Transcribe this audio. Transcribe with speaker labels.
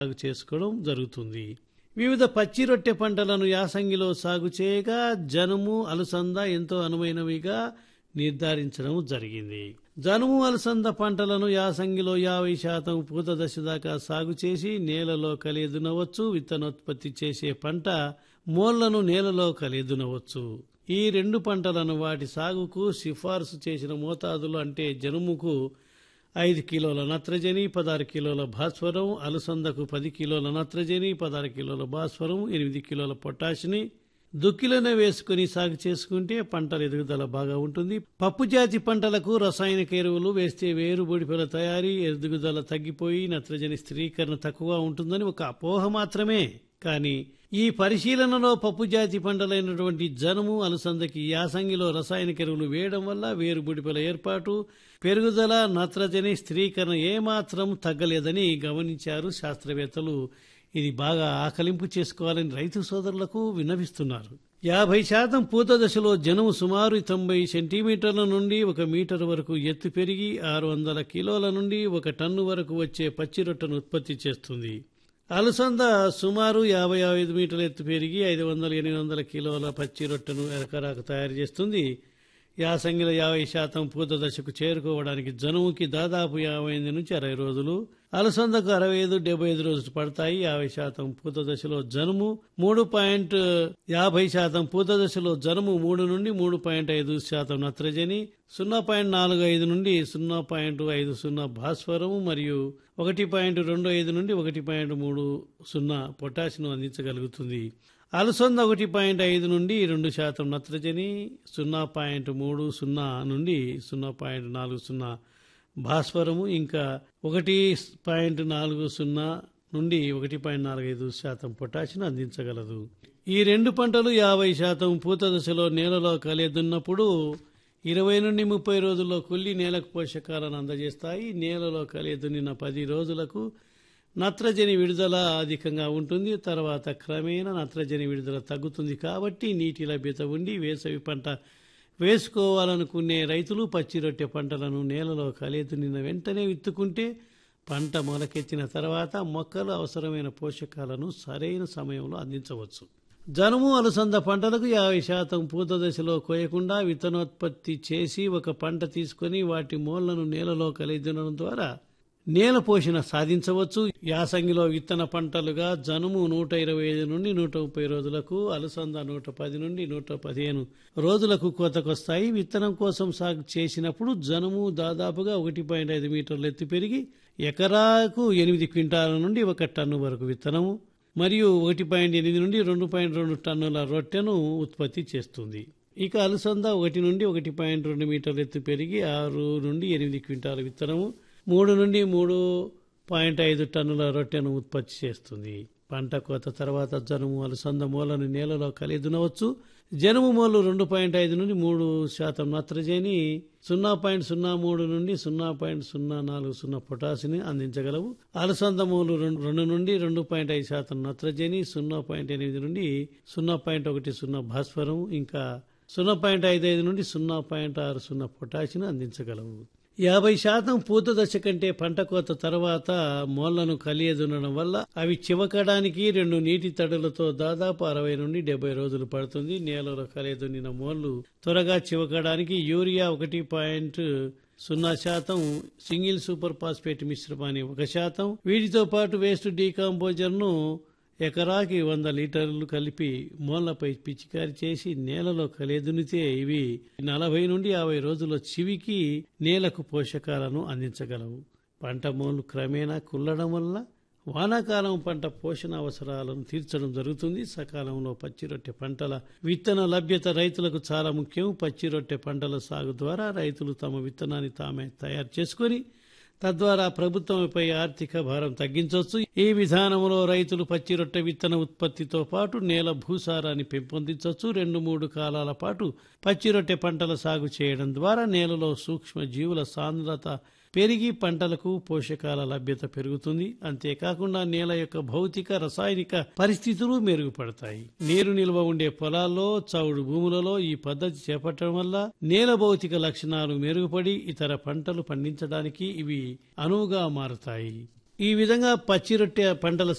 Speaker 1: సాగు చేసుకోవడం జరుగుతుంది వివిధ పచ్చి రొట్టె పంటలను యాసంగిలో సాగు చేయగా జనుము అలసంద ఎంతో అనువైనవిగా నిర్ధారించడం జరిగింది జనుము అలసంద పంటలను యాసంగిలో యాభై శాతం పూత దశ దాకా సాగు చేసి నేలలో కలిదునవచ్చు విత్తనోత్పత్తి చేసే పంట మోళ్లను నేలలో కలిదునవచ్చు ఈ రెండు పంటలను వాటి సాగుకు సిఫార్సు చేసిన మోతాదులు అంటే జనుముకు ఐదు కిలోల నత్రజని పదహారు కిలోల భాస్వరం అలసందకు పది కిలోల నత్రజని పదహారు కిలోల భాస్వరం ఎనిమిది కిలోల పొటాషిని దుక్కిలోనే వేసుకుని సాగు చేసుకుంటే పంటల ఎదుగుదల బాగా ఉంటుంది పప్పు జాతి పంటలకు రసాయనిక ఎరువులు వేస్తే వేరు బొడిపల తయారీ ఎదుగుదల తగ్గిపోయి నత్రజని స్థిరీకరణ తక్కువ ఉంటుందని ఒక అపోహ మాత్రమే కానీ ఈ పరిశీలనలో పప్పు జాతి పంటలైనటువంటి జనుము అలసందకి యాసంగిలో రసాయనిక ఎరువులు వేయడం వల్ల వేరు బుడిపల ఏర్పాటు పెరుగుదల నత్రజని స్థిరీకరణ ఏమాత్రం తగ్గలేదని గమనించారు శాస్త్రవేత్తలు ఇది బాగా ఆకలింపు చేసుకోవాలని రైతు సోదరులకు విన్నవిస్తున్నారు యాభై శాతం పూత దశలో జనుము సుమారు తొంభై సెంటీమీటర్ల నుండి ఒక మీటర్ వరకు ఎత్తు పెరిగి ఆరు వందల కిలోల నుండి ఒక టన్ను వరకు వచ్చే పచ్చి రొట్టెను ఉత్పత్తి చేస్తుంది అలసంద సుమారు యాభై ఐదు మీటర్ల ఎత్తు పెరిగి ఐదు వందల ఎనిమిది వందల కిలోల పచ్చి రొట్టెను ఎరకరాకు తయారు చేస్తుంది యాసంగిలో యాభై శాతం పూత దశకు చేరుకోవడానికి జనుముకి దాదాపు యాభై ఎనిమిది నుంచి అరవై రోజులు అలసందకు అరవై ఐదు డెబ్బై ఐదు రోజులు పడతాయి యాభై శాతం పూత దశలో జనుము మూడు పాయింట్ యాభై శాతం పూత దశలో జనుము మూడు నుండి మూడు పాయింట్ ఐదు శాతం నత్రజని సున్నా పాయింట్ నాలుగు ఐదు నుండి సున్నా పాయింట్ ఐదు సున్నా భాస్వరము మరియు ఒకటి పాయింట్ రెండు ఐదు నుండి ఒకటి పాయింట్ మూడు సున్నా పొటాషియం అందించగలుగుతుంది అలసంద ఒకటి పాయింట్ ఐదు నుండి రెండు శాతం నత్రజని సున్నా పాయింట్ మూడు సున్నా నుండి సున్నా పాయింట్ నాలుగు సున్నా భాస్వరము ఇంకా ఒకటి పాయింట్ నాలుగు సున్నా నుండి ఒకటి పాయింట్ నాలుగు ఐదు శాతం పొటాషియం అందించగలదు ఈ రెండు పంటలు యాభై శాతం పూత దశలో నేలలో కలిదున్నప్పుడు ఇరవై నుండి ముప్పై రోజుల్లో కుళ్ళి నేలకు పోషకాలను అందజేస్తాయి నేలలో కలిదునిన పది రోజులకు నత్రజని విడుదల అధికంగా ఉంటుంది తర్వాత క్రమేణా నత్రజని విడుదల తగ్గుతుంది కాబట్టి నీటి లభ్యత ఉండి వేసవి పంట వేసుకోవాలనుకునే రైతులు పచ్చి రొట్టె పంటలను నేలలో కలిదునిన వెంటనే విత్తుకుంటే పంట మొలకెత్తిన తర్వాత మొక్కలు అవసరమైన పోషకాలను సరైన సమయంలో అందించవచ్చు జనుము అలసంద పంటలకు యాభై శాతం పూత దశలో కోయకుండా విత్తనోత్పత్తి చేసి ఒక పంట తీసుకొని వాటి మూలను నేలలో కలిదునడం ద్వారా నేల పోషణ సాధించవచ్చు యాసంగిలో విత్తన పంటలుగా జనుము నూట ఇరవై ఐదు నుండి నూట ముప్పై రోజులకు అలసంద నూట పది నుండి నూట పదిహేను రోజులకు కోతకొస్తాయి విత్తనం కోసం సాగు చేసినప్పుడు జనుము దాదాపుగా ఒకటి పాయింట్ ఐదు మీటర్లు ఎత్తు పెరిగి ఎకరాకు ఎనిమిది క్వింటాల నుండి ఒక టన్ను వరకు విత్తనము మరియు ఒకటి పాయింట్ ఎనిమిది నుండి రెండు పాయింట్ రెండు టన్నుల రొట్టెను ఉత్పత్తి చేస్తుంది ఇక అలసంద ఒకటి నుండి ఒకటి పాయింట్ రెండు మీటర్ల ఎత్తు పెరిగి ఆరు నుండి ఎనిమిది క్వింటాల విత్తనము మూడు నుండి మూడు పాయింట్ ఐదు టన్నుల రొట్టెను ఉత్పత్తి చేస్తుంది పంట కోత తర్వాత జనుము అలసంద మూలను నేలలో కలిదునవచ్చు జనుము మూలు రెండు పాయింట్ ఐదు నుండి మూడు శాతం నత్రజని సున్నా పాయింట్ సున్నా మూడు నుండి సున్నా పాయింట్ సున్నా నాలుగు సున్నా పొటాసిని అందించగలవు అలసంద మూలు రెండు నుండి రెండు పాయింట్ ఐదు శాతం నత్రజని సున్నా పాయింట్ ఎనిమిది నుండి సున్నా పాయింట్ ఒకటి సున్నా భాస్వరం ఇంకా సున్నా పాయింట్ ఐదు ఐదు నుండి సున్నా పాయింట్ ఆరు సున్నా పొటాషియం అందించగలవు యాభై శాతం పూత దశ కంటే పంట కోత తర్వాత మోళ్లను కలియదునడం వల్ల అవి చివకడానికి రెండు నీటి తడులతో దాదాపు అరవై నుండి డెబ్బై రోజులు పడుతుంది నేలలో కలియదునిన మోళ్లు త్వరగా చివకడానికి యూరియా ఒకటి పాయింట్ సున్నా శాతం సింగిల్ సూపర్ ఫాస్ఫేట్ మిశ్రమాన్ని ఒక శాతం వీటితో పాటు వేస్ట్ డీకాంపోజర్ ను ఎకరాకి వంద లీటర్లు కలిపి మూలపై పిచికారి చేసి నేలలో కలిదునితే ఇవి నలభై నుండి యాభై రోజుల చివికి నేలకు పోషకాలను అందించగలవు పంట మూలు క్రమేణా కుల్లడం వల్ల వానాకాలం పంట పోషణ అవసరాలను తీర్చడం జరుగుతుంది సకాలంలో పచ్చి రొట్టె పంటల విత్తన లభ్యత రైతులకు చాలా ముఖ్యం పచ్చి రొట్టె పంటల సాగు ద్వారా రైతులు తమ విత్తనాన్ని తామే తయారు చేసుకొని తద్వారా ప్రభుత్వంపై ఆర్థిక భారం తగ్గించవచ్చు ఈ విధానంలో రైతులు పచ్చి రొట్టె విత్తన ఉత్పత్తితో పాటు నేల భూసారాన్ని పెంపొందించవచ్చు రెండు మూడు కాలాల పాటు పచ్చి రొట్టె పంటల సాగు చేయడం ద్వారా నేలలో సూక్ష్మ జీవుల సాంద్రత పెరిగి పంటలకు పోషకాల లభ్యత పెరుగుతుంది అంతేకాకుండా నేల యొక్క భౌతిక రసాయనిక పరిస్థితులు మెరుగుపడతాయి నీరు నిల్వ ఉండే పొలాల్లో చౌడు భూములలో ఈ పద్ధతి చేపట్టడం వల్ల నేల భౌతిక లక్షణాలు మెరుగుపడి ఇతర పంటలు పండించడానికి ఇవి అనువుగా మారుతాయి ఈ విధంగా పచ్చి రొట్టె పంటల